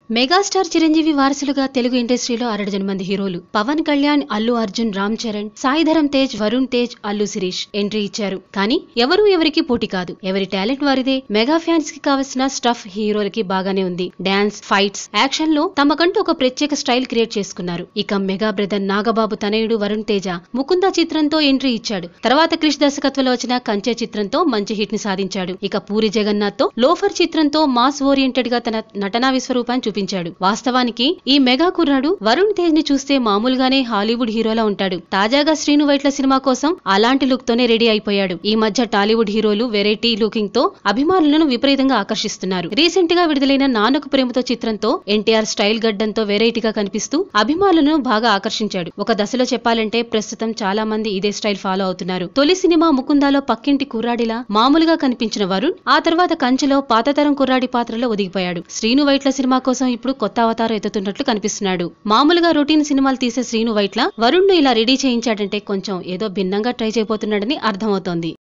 megastar Chiranjeevi వారసులుగా తెలుగు ఇండస్ట్రీలో అరడజన మంది హీరోలు పవన్ కళ్యాణ్ అల్లు అర్జున్ రామ్ చరణ్ సాయిధరం తేజ్ వరుణ్ తేజ్ అల్లు శిరీష్ ఎంట్రీ ఇచ్చారు కానీ ఎవరూ ఎవరికి పోటీ కాదు ఎవరి టాలెంట్ వారిదే మెగా ఫ్యాన్స్ కి కావలసిన స్టఫ్ హీరోలకి బాగానే ఉంది డాన్స్ ఫైట్స్ యాక్షన్ లో తమకంటూ ఒక ప్రత్యేక స్టైల్ క్రియేట్ చేసుకున్నారు ఇక మెగా బ్రదర్ నాగబాబు తనయుడు వరుణ్ తేజ ముకుంద చిత్రంతో ఎంట్రీ ఇచ్చాడు తర్వాత క్రిష్ దర్శకత్వంలో వచ్చిన కంచె చిత్రంతో మంచి హిట్ ని సాధించాడు ఇక పూరి జగన్నాథ్ తో లోఫర్ చిత్రంతో మాస్ ఓరియంటెడ్ గా తన నటనా విశ్వరూపాన్ని చూపించాడు వాస్తవానికి ఈ మెగా కుర్రాడు వరుణ్ తేజ్ ని చూస్తే మామూలుగానే హాలీవుడ్ హీరోలా ఉంటాడు తాజాగా శ్రీను వైట్ల సినిమా కోసం అలాంటి లుక్ తోనే రెడీ అయిపోయాడు ఈ మధ్య టాలీవుడ్ హీరోలు వెరైటీ లుకింగ్ తో అభిమానులను విపరీతంగా ఆకర్షిస్తున్నారు రీసెంట్ గా విడుదలైన నాన్నకు ప్రేమతో చిత్రంతో ఎన్టీఆర్ స్టైల్ గడ్డంతో వెరైటీగా కనిపిస్తూ అభిమానులను బాగా ఆకర్షించాడు ఒక దశలో చెప్పాలంటే ప్రస్తుతం చాలా మంది ఇదే స్టైల్ ఫాలో అవుతున్నారు తొలి సినిమా ముకుందాలో పక్కింటి కుర్రాడిలా మామూలుగా కనిపించిన వరుణ్ ఆ తర్వాత కంచెలో పాతతరం కుర్రాడి పాత్రలో ఒదిగిపోయాడు శ్రీను వైట్ల సినిమా కోసం ఇప్పుడు కొత్త అవతారం ఎత్తుతున్నట్లు కనిపిస్తున్నాడు మామూలుగా రొటీన్ సినిమాలు తీసే శ్రీను వైట్ల వరుణ్ ను ఇలా రెడీ చేయించాడంటే కొంచెం ఏదో భిన్నంగా ట్రై చేయబోతున్నాడని అర్థమవుతోంది